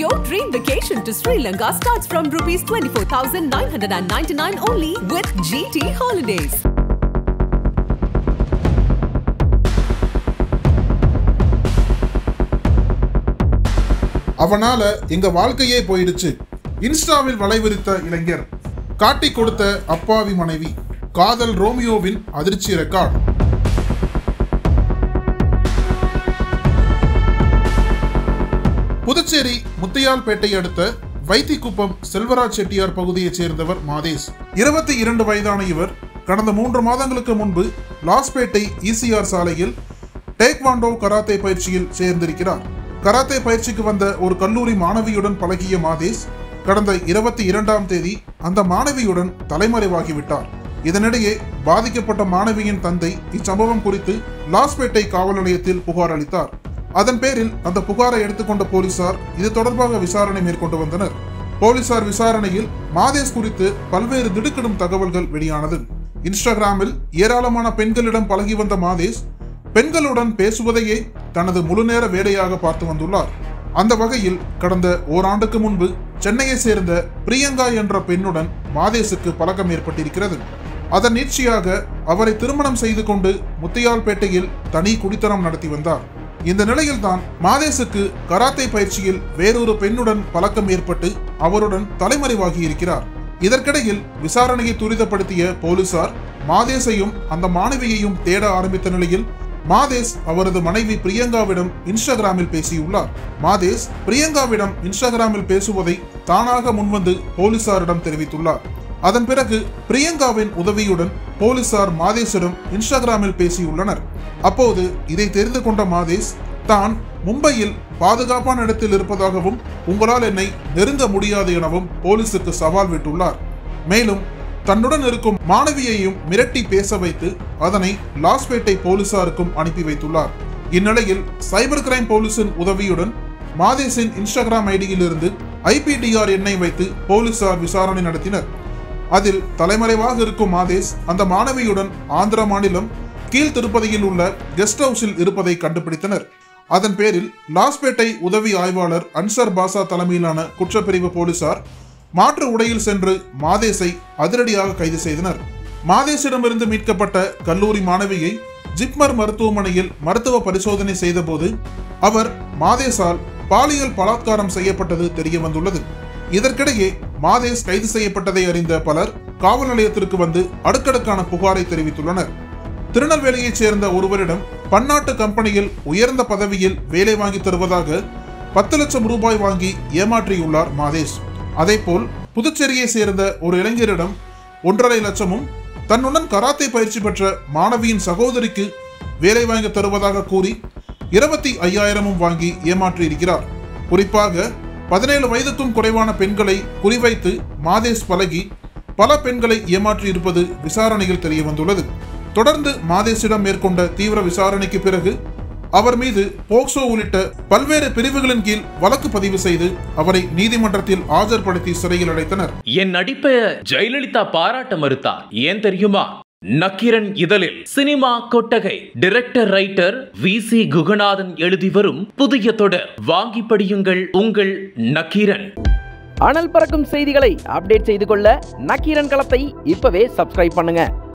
Your dream vacation to Sri Lanka starts from rupees 24,999 only with GT Holidays. அவனால எங்க வாழ்க்கையே போயிடுச்சு இன்ஸ்டாவில் வலைவிரித்த இளைஞர் காட்டி கொடுத்த அப்பாவி மனைவி காதல் ரோமியோவின் அதிர்ச்சி ரெக்கார்ட் புதுச்சேரி முத்தையால்பேட்டை அடுத்த வைத்திக்குப்பம் செல்வராஜ் செட்டியார் பகுதியைச் சேர்ந்தவர் மாதேஷ் இருபத்தி இரண்டு வயதான இவர் கடந்த மூன்று மாதங்களுக்கு முன்பு லாஸ்பேட்டை இசிஆர் சாலையில் டேக்வாண்டோ கராத்தே பயிற்சியில் சேர்ந்திருக்கிறார் கராத்தே பயிற்சிக்கு வந்த ஒரு கல்லூரி மாணவியுடன் பழகிய மாதேஷ் கடந்த இருபத்தி இரண்டாம் தேதி அந்த மாணவியுடன் தலைமறைவாகிவிட்டார் இதனிடையே பாதிக்கப்பட்ட மாணவியின் தந்தை இச்சம்பவம் குறித்து லாஸ்பேட்டை காவல் நிலையத்தில் புகார் அளித்தார் அதன் பேரில் அந்த புகாரை எடுத்துக்கொண்ட போலீசார் இது தொடர்பாக விசாரணை மேற்கொண்டு வந்தனர் போலீசார் விசாரணையில் மாதேஷ் குறித்து பல்வேறு திடுக்கிடும் தகவல்கள் வெளியானது இன்ஸ்டாகிராமில் ஏராளமான பெண்களிடம் பழகி வந்த மாதேஷ் பெண்களுடன் பேசுவதையே தனது முழுநேர வேலையாக பார்த்து வந்துள்ளார் அந்த வகையில் கடந்த ஓராண்டுக்கு முன்பு சென்னையை சேர்ந்த பிரியங்கா என்ற பெண்ணுடன் மாதேஷுக்கு பழக்கம் ஏற்பட்டிருக்கிறது அதன் நீட்சியாக அவரை திருமணம் செய்து கொண்டு முத்தையால்பேட்டையில் தனி குடித்தனம் நடத்தி வந்தார் இந்த நிலையில்தான் மாதேஷுக்கு கராத்தே பயிற்சியில் வேறொரு பெண்ணுடன் பழக்கம் ஏற்பட்டு அவருடன் தலைமறைவாகி இருக்கிறார் இதற்கிடையில் விசாரணையை துரிதப்படுத்திய போலீசார் மாதேஷையும் அந்த மாணவியையும் தேட ஆரம்பித்த நிலையில் மாதேஷ் அவரது மனைவி பிரியங்காவிடம் இன்ஸ்டாகிராமில் பேசியுள்ளார் மாதேஷ் பிரியங்காவிடம் இன்ஸ்டாகிராமில் பேசுவதை தானாக முன்வந்து போலீசாரிடம் தெரிவித்துள்ளார் அதன் பிறகு பிரியங்காவின் உதவியுடன் போலீசார் மாதேஷிடம் இன்ஸ்டாகிராமில் பேசியுள்ளனர் அப்போது இதை தெரிந்து கொண்ட மாதேஷ் தான் மும்பையில் பாதுகாப்பான இடத்தில் இருப்பதாகவும் உங்களால் என்னை நெருங்க முடியாது எனவும் போலீசுக்கு சவால் விட்டுள்ளார் மேலும் தன்னுடன் இருக்கும் மாணவியையும் மிரட்டி பேச வைத்து அதனை லாஸ்பேட்டை போலீசாருக்கும் அனுப்பி வைத்துள்ளார் இந்நிலையில் சைபர் கிரைம் போலீசின் உதவியுடன் மாதேஷின் இன்ஸ்டாகிராம் ஐடியிலிருந்து ஐபிடிஆர் எண்ணை வைத்து போலீசார் விசாரணை நடத்தினர் அதில் தலைமறைவாக இருக்கும் மாதேஷ் அந்த மாணவியுடன் ஆந்திர மாநிலம் கீழ் திருப்பதியில் உள்ள கெஸ்ட் ஹவுஸில் இருப்பதை கண்டுபிடித்தனர் அதன் பேரில் லாஸ்பேட்டை உதவி ஆய்வாளர் அன்சர் பாசா தலைமையிலான குற்றப்பிரிவு போலீசார் மாற்று உடையில் சென்று மாதேஷை அதிரடியாக கைது செய்தனர் மாதேஷிடமிருந்து மீட்கப்பட்ட கல்லூரி மாணவியை ஜிப்மர் மருத்துவமனையில் மருத்துவ பரிசோதனை செய்தபோது அவர் மாதேஷால் பாலியல் பலாத்காரம் செய்யப்பட்டது தெரிய வந்துள்ளது இதற்கிடையே மாதேஷ் கைது செய்யப்பட்டதை அறிந்த பலர் காவல் நிலையத்திற்கு வந்து அடுக்கடுக்கான புகாரை தெரிவித்துள்ளனர் திருநெல்வேலியைச் சேர்ந்த ஒருவரிடம் பன்னாட்டு கம்பெனியில் உயர்ந்த பதவியில் வேலை வாங்கி தருவதாக பத்து லட்சம் ரூபாய் வாங்கி ஏமாற்றியுள்ளார் மாதேஷ் அதேபோல் புதுச்சேரியை சேர்ந்த ஒரு இளைஞரிடம் ஒன்றரை லட்சமும் தன்னுடன் கராத்தே பயிற்சி பெற்ற மாணவியின் சகோதரிக்கு வேலை வாங்கி தருவதாக கூறி இருபத்தி ஐயாயிரமும் வாங்கி ஏமாற்றியிருக்கிறார் குறிப்பாக பதினேழு வயதுக்கும் குறைவான பெண்களை குறிவைத்து மாதேஷ் பழகி பல பெண்களை ஏமாற்றி இருப்பது விசாரணையில் தெரிய வந்துள்ளது தொடர்ந்து மாதேஷிடம் மேற்கொண்ட தீவிர விசாரணைக்கு பிறகு அவர் மீது போக்சோ உள்ளிட்ட பல்வேறு பிரிவுகளின் கீழ் வழக்கு பதிவு செய்து அவரை நீதிமன்றத்தில் ஆஜர்படுத்தி சிறையில் அடைத்தனர் என் நடிப்பை ஜெயலலிதா பாராட்ட மறுத்தார் ஏன் தெரியுமா நக்கீரன் இதழில் சினிமா கொட்டகை director writer V C Guhanathan எழுதி வரும் புதிய தொடர் வாங்கி படியுங்கள் உங்கள் நக்கீரன் அனல் பறக்கும் செய்திகளை அப்டேட் செய்து கொள்ள நக்கீரன் களத்தை இப்பவே சப்ஸ்கிரைப் பண்ணுங்க